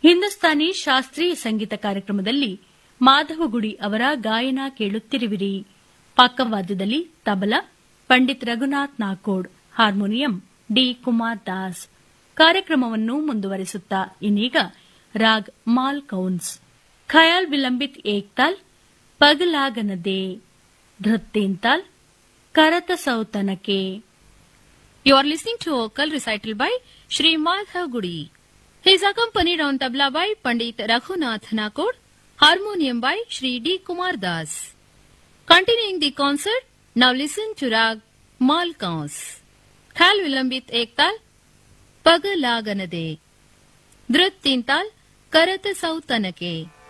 ಹಿಂದೂಸ್ತಾನಿ ಶಾಸ್ತ್ರೀಯ ಸಂಗೀತ ಕಾರ್ಯಕ್ರಮದಲ್ಲಿ ಮಾಧವಗುಡಿ ಅವರ ಗಾಯನ ಕೇಳುತ್ತಿರುವಿರಿ ಪಕ್ಕವಾದ್ಯದಲ್ಲಿ ತಬಲಾ ಪಂಡಿತ್ ರಘುನಾಥ್ ನಾಕೋಡ್ ಹಾರ್ಮೋನಿಯಂ ಡಿ ಕುಮಾರ್ ದಾಸ್ ಕಾರ್ಯಕ್ರಮವನ್ನು ಮುಂದುವರಿಸುತ್ತಾ ಇನ್ನೀಗ ರಾಗ್ ಮಾಲ್ ಕೌನ್ಸ್ ಖಯಾಲ್ ವಿಲಂಬಿತ್ ಏಕ್ತಾಲ್ ಪಗಲಾಗನದೆ ಧೃತ್ತೇಂತಾಲ್ ಕರತ ಸೌತನಕೆ You are listening to vocal recital by Sri Madhav Gudi. He is accompanied on tabla by Pandit Raghunath Nakod, harmonium by Sri D. Kumar Das. Continuing the concert, now listen to Rag Malkans. Khal Vilambit Ektal, Pagalaganade. Dhrit Tintal, Karat Sautanake.